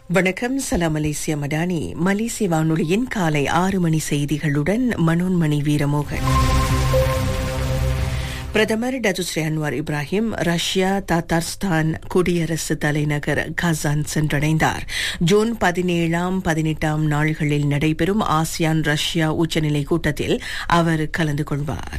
வணக்கம் சலாம் மலேசிய மடானி மலேசிய வானொலியின் காலை ஆறு மணி செய்திகளுடன் மனோன்மணி வீரமோகன் பிரதமர் டதுஸ்ரீ அன்வார் இப்ராஹிம் ரஷ்யா தாத்தார்ஸ்தான் குடியரசு தலைநகர் கசான் சென்றடைந்தார் ஜூன் பதினேழாம் பதினெட்டாம் நாள்களில் நடைபெறும் ஆசியான் ரஷ்யா உச்சநிலை கூட்டத்தில் அவர் கலந்து கொள்வார்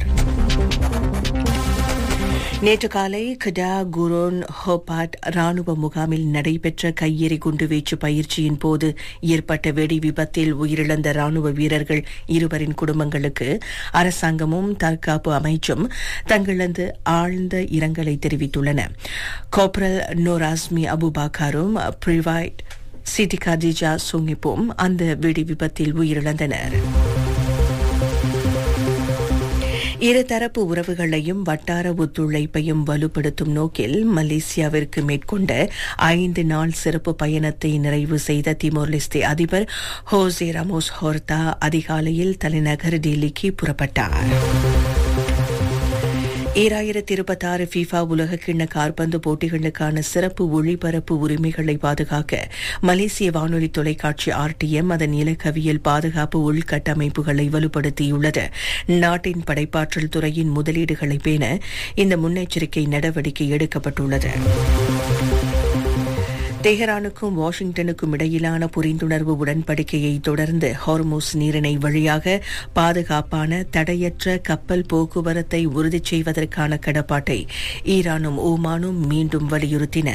நேற்று காலை கடா குரோன் ஹோபாட் ராணுவ முகாமில் நடைபெற்ற கையெறி குண்டுவீச்சு பயிற்சியின் போது ஏற்பட்ட வெடி விபத்தில் உயிரிழந்த ராணுவ வீரர்கள் இருவரின் குடும்பங்களுக்கு அரசாங்கமும் தற்காப்பு அமைச்சும் தங்களது ஆழ்ந்த இரங்கலை தெரிவித்துள்ளன கோப்ரல் நோராஸ்மி அபுபாக்காரும் பிரிவாய்ட் சிட்டி கதிஜா சுங்கிப்பும் அந்த வெடி விபத்தில் உயிரிழந்தனர் இருதரப்பு உறவுகளையும் வட்டார ஒத்துழைப்பையும் வலுப்படுத்தும் நோக்கில் மலேசியாவிற்கு மேற்கொண்ட ஐந்து நாள் சிறப்பு பயணத்தை நிறைவு செய்த திமோர் லெஸ்தே அதிபர் ஹோசே ரமோஸ் ஹோர்தா அதிகாலையில் தலைநகர் டெல்லிக்கு புறப்பட்டார் ஈராயிரத்தி இருபத்தாறு ஃபீஃபா உலக கிண்ண கார்பந்து போட்டிகளுக்கான சிறப்பு ஒளிபரப்பு உரிமைகளை பாதுகாக்க மலேசிய வானொலி தொலைக்காட்சி ஆர்டிஎம் அதன் இலக்கவியல் பாதுகாப்பு உள்கட்டமைப்புகளை வலுப்படுத்தியுள்ளது நாட்டின் படைப்பாற்றல் துறையின் முதலீடுகளை பேண இந்த முன்னெச்சரிக்கை நடவடிக்கை எடுக்கப்பட்டுள்ளது தெஹரானுக்கும் வாஷிங்டனுக்கும் இடையிலான புரிந்துணர்வு உடன்படிக்கையை தொடர்ந்து ஹார்மோஸ் நீரிணை வழியாக பாதுகாப்பான தடையற்ற கப்பல் போக்குவரத்தை உறுதி செய்வதற்கான கடப்பாட்டை ஈரானும் ஓமானும் மீண்டும் வலியுறுத்தின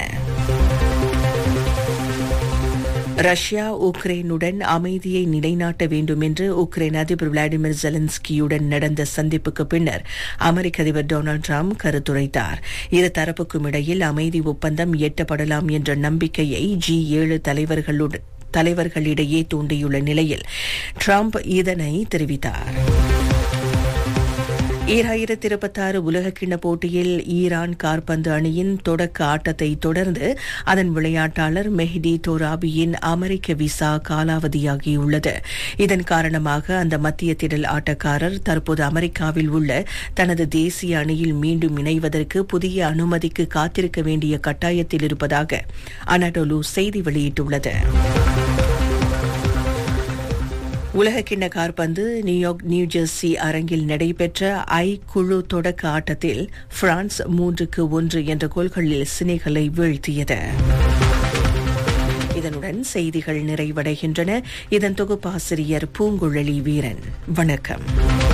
ரஷ்யா உக்ரைனுடன் அமைதியை நிலைநாட்ட வேண்டும் என்று உக்ரைன் அதிபர் விளாடிமிர் ஜெலன்ஸ்கியுடன் நடந்த சந்திப்புக்கு பின்னர் அமெரிக்க அதிபர் டொனால்டு டிரம்ப் கருத்துரைத்தார் இரு தரப்புக்கும் இடையில் அமைதி ஒப்பந்தம் எட்டப்படலாம் என்ற நம்பிக்கையை ஜி ஏழு தலைவர்களுடன் தலைவர்களிடையே தூண்டியுள்ள நிலையில் டிரம்ப் இதனை தெரிவித்தார் ஈராயிரத்தி இருபத்தாறு உலகக்கிண்ண போட்டியில் ஈரான் கார்பந்து அணியின் தொடக்க ஆட்டத்தை தொடர்ந்து அதன் விளையாட்டாளர் மெஹ்டி தோராபியின் அமெரிக்க விசா காலாவதியாகியுள்ளது இதன் காரணமாக அந்த மத்திய திடல் ஆட்டக்காரர் தற்போது அமெரிக்காவில் உள்ள தனது தேசிய அணியில் மீண்டும் இணைவதற்கு புதிய அனுமதிக்கு காத்திருக்க வேண்டிய கட்டாயத்தில் இருப்பதாக அனடோலு செய்தி வெளியிட்டுள்ளது உலகக்கிண்ண கார்பந்து நியூயார்க் நியூ ஜெர்சி அரங்கில் நடைபெற்ற ஐ குழு தொடக்க ஆட்டத்தில் பிரான்ஸ் மூன்றுக்கு ஒன்று என்ற கோல்களில் சினைகளை வீழ்த்தியது இதனுடன் செய்திகள் நிறைவடைகின்றன இதன் தொகுப்பாசிரியர் பூங்குழலி வீரன் வணக்கம்